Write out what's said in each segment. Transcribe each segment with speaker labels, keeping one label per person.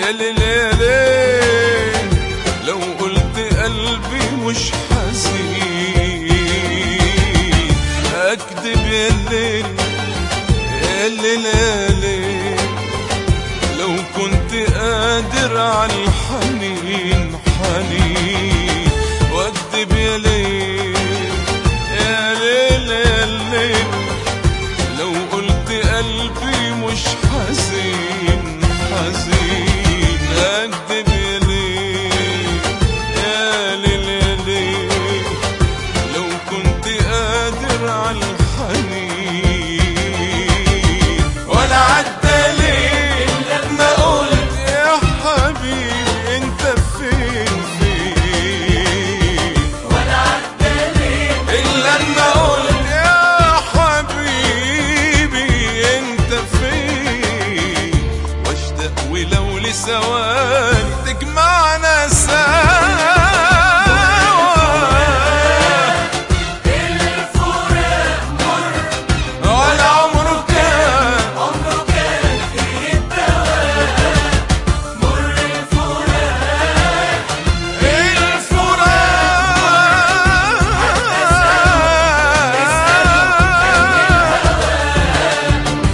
Speaker 1: يا ليل يا ليل لو قلت قلبي مش حزين اكدب يا ليل يا ليل يا ليل لو كنت قادر على الحنين حنين واكدب يا ليل يا ليل يا ليل لو قلت قلبي مش حزين حزين اكدب يا ليل يا ليل يا ليل لو كنت قادر على الحنين ولا عدى ليل لما قلت يا حبيبي انت فين فين إلا لما قلت يا حبيبي أنت فين واشتاق ولو لثواني تجمعنا سوا ولا عمره كان الفراق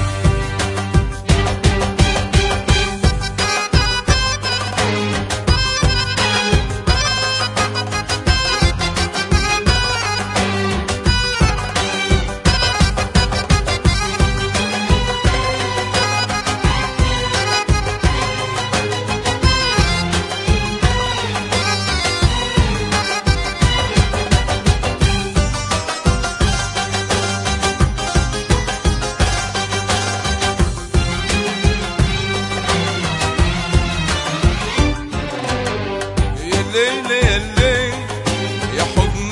Speaker 1: يا ليل يا ليل يا حضن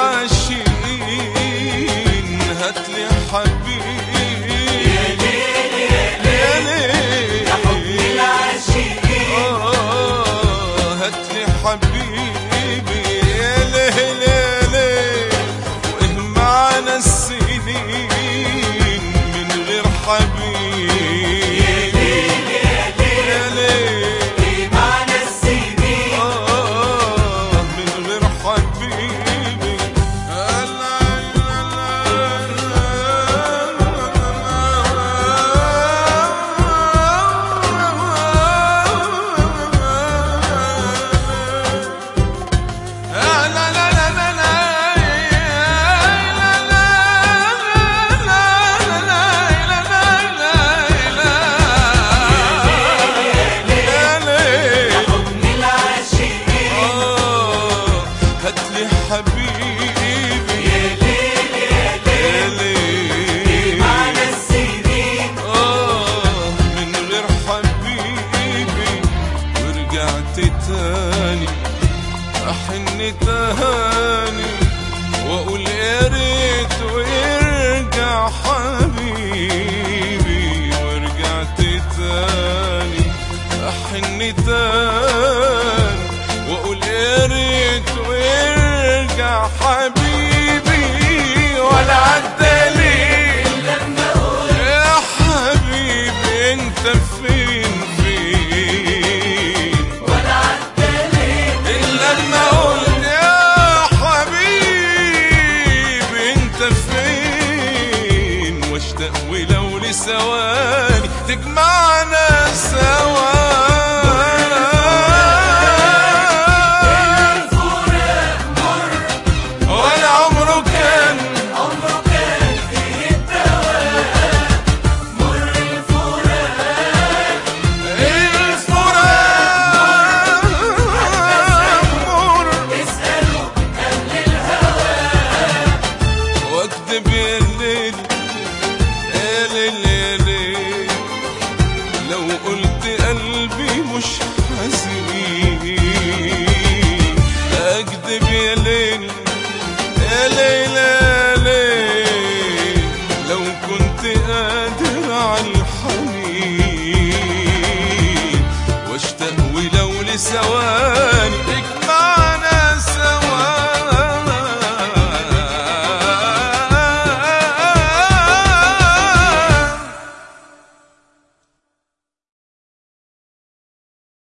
Speaker 1: العاشقين هاتلي حبيبي يا ليل يا ليل يا حضن العاشقين هاتلي حبيبي يا ليل يا ليل وإيه معنا السنين من غير حبيبي يا ليل يا ليل آه من غير حبيبي لا لا لا لا لا هاتلي حبيبي يا ليل يا ليل آه من غير حبيبي ورجعت تاني أحن تاني وأقول يا ريت ويرجع حبيبي ورجعت تاني أحن تاني وأقول يا ريت ويرجع حبيبي ولا عدى ليل يا حبيبي انت فين فين إلا لما قلت يا حبيبي انت فين واشتاق ولو لثواني تجمعنا سوا ولا عمره كان الفراق مر واكذب يا الليل يا ليل يا ليل لو قلت قلبي مش حزين اكذب يا ليل يا ليل يا ليل لو كنت قادر على الحنين واشتاق ولو لثواني